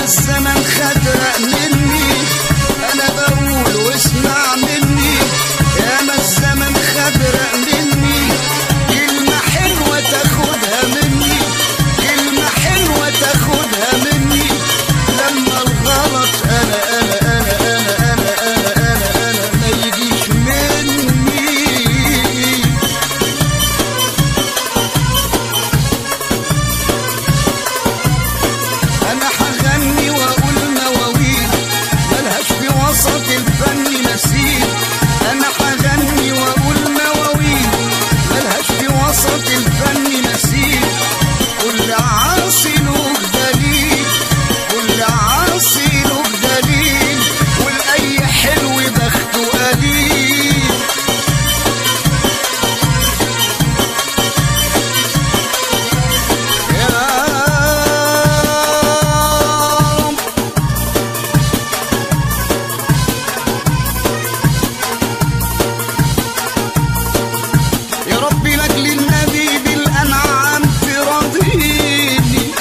الزمن خدرق مني انا بقول واسمع مني يا ما الزمن خدرق مني كلمة حلوة تاخدها مني كلمة حلوة تاخدها مني لما الغلط انا انا انا انا انا انا انا انا ما يجيش مني انا هغني واقول مواويل ملهاش في وسط الفن مثيل انا هغني واقول مواويل ملهاش في وسط الفن مثيل كل عاصي له دليل كل عاصي له دليل والاي حلو بخته قليل يا رب يا ربي لاجل النبي بالانعام تراضيني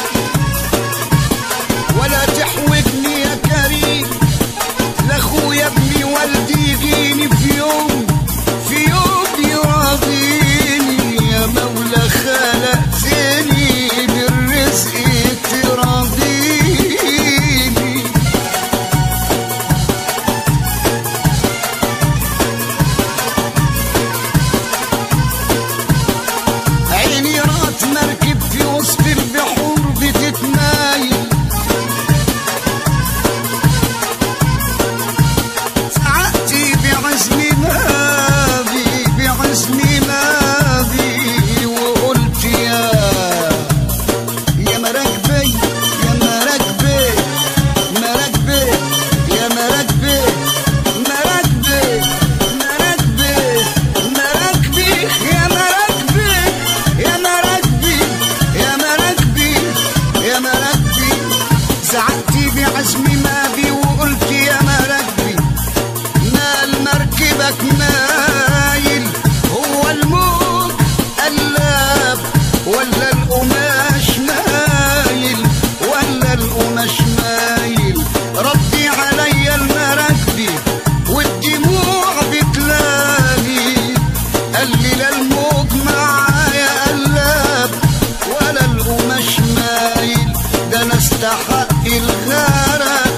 ولا تحوجني يا كريم لاخويا ابني والدي يجيني في يوم في يوم يراضيني يا مولا خلقتني بالرزق تراضيني عيني رات مركب في وسط البحور بتتمايل سعادتي بعزمي ما بي بعزمي ما بي وقلت يا يا مراكبي يا مراكبي مراكبي يا مراكبي مراكبي مراكبي مراكبي يا مراكبي يا مراكبي يا مراكبي يا مراكبي سعدتي بعزمي ما بي وقلت يا مراكبي مال مركبك مايل هو الموج قلاب ولا القماش مايل ولا القماش مايل ردي عليا المراكبي والدموع بتلالي قال لي لا الموج معايا قلاب ولا القماش مايل ده انا استحق الغرق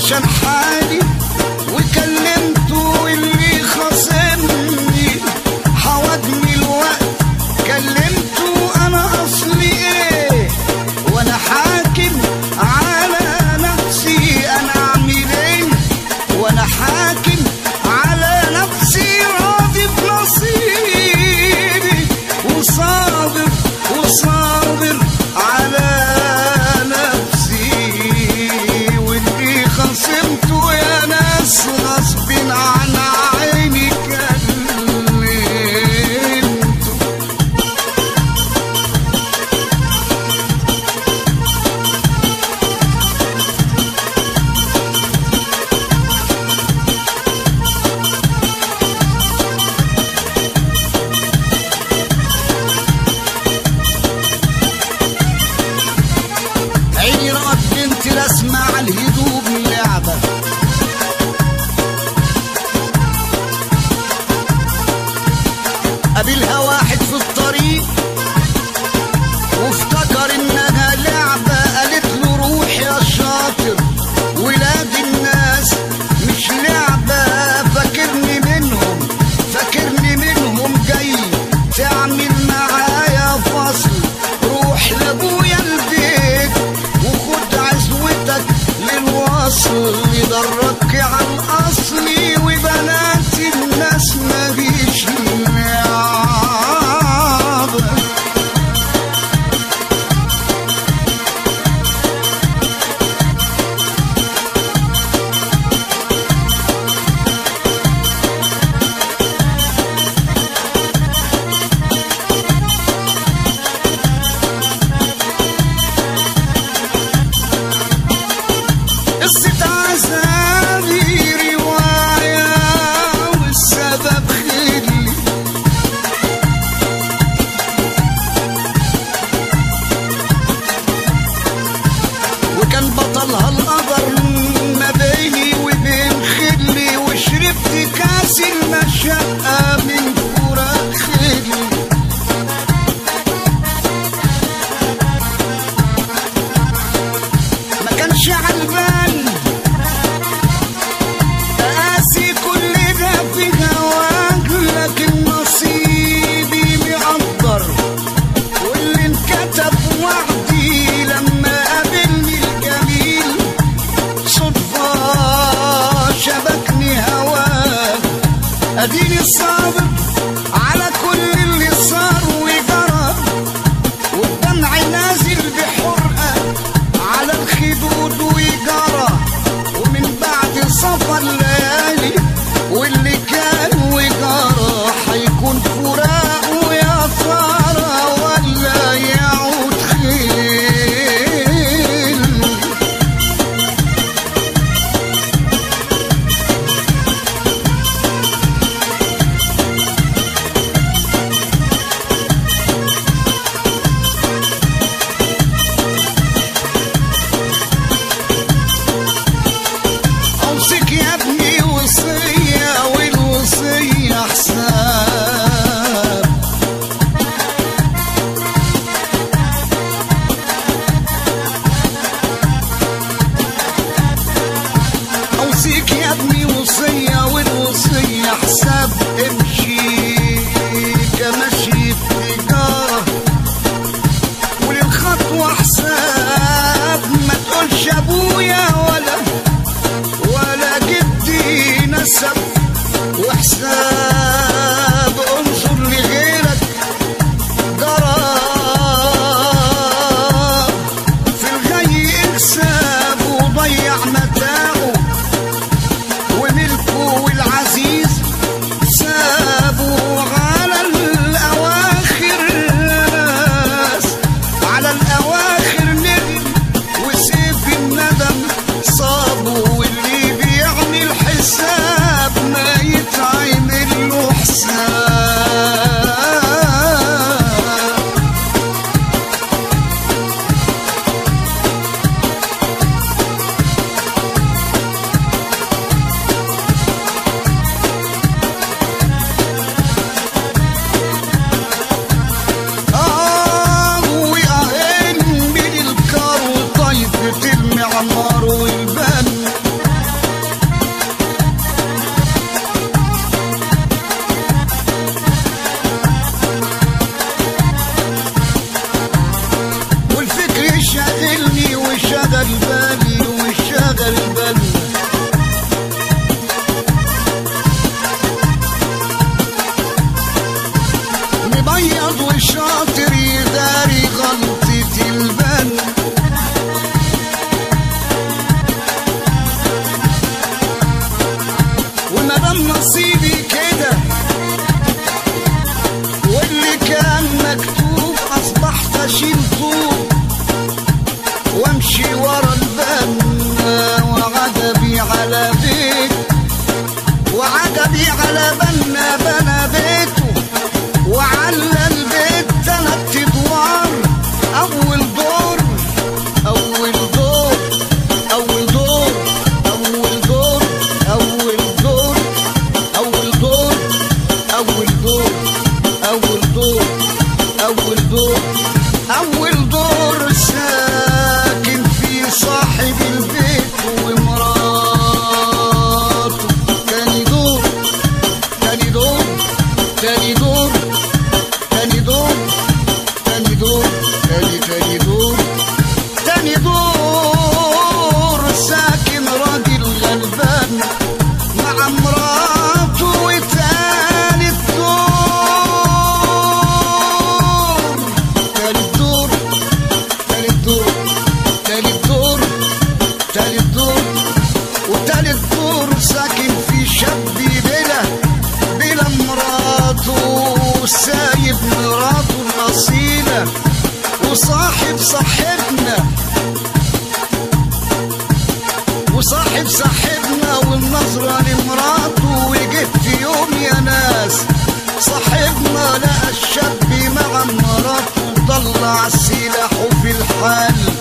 عشان حالي وكلمته اللي خاصمني حوضني الوقت كلمته انا اصلي ايه وانا حاكم على نفسي انا اعمل ايه وانا حاكم على نفسي راضي بنصيبي وصابر وصابر على نفسي واللي خصمته يا ناس غصب عن عيني كلمته عيني رأت بنت رسمة على الهدوم لعبة قابلها واحد في الطريق وافتكر انها لعبة قالت له روح يا شاطر ولاد الناس مش لعبة فاكرني منهم فاكرني منهم جاي تعمل معايا فصل روح لابويا البيت وخد عزوتك للوصل يدرك على الاصلي وبنات الناس مفيش لعبة قصة عذابي رواية والسبب خلي وكان بطلها القدر ما بيني وبين خلي وشربت كاس المشقة من فراق خلي ما كانش عالبال قاسي كل ده في هواك لكن نصيبي مقدر واللي انكتب وعدي لما قابلني الجميل صدفة شبكني هواك اديني صابر على كل اللي صار وجرى والدمع نازل بحرقة على الخدود ويجرى شغل بالي وشغل بالي مبيض وشاطر يداري غلطة البن وما دام نصيبي كده واللي كان مكتوب اصبحت اشيل طوب وامشي ورا البنا وعجبي على بيت وعجبي على بنا بنا بيته وعلى البيت تلات ادوار اول دور اول دور اول دور اول دور اول دور اول دور اول دور اول دور اول دور اول دور ساكن فيه صاحب البيت ومراته تاني دور تاني دور تاني دور تاني دور تاني دور تاني تاني دور تاني دور ساكن راجل غلبان مع مراته وتالت دور تالت دور تالت دور تالت دور تالت دور وتالت دور ساكن في شاب بلا بلا مراته سايب مراته الأصيلة وصاحب صاحبنا وصاحب صاحبنا والنظرة لمراته وجه في يوم يا ناس صاحبنا لقى الشاب مع مراته طلع سلاحه في الحال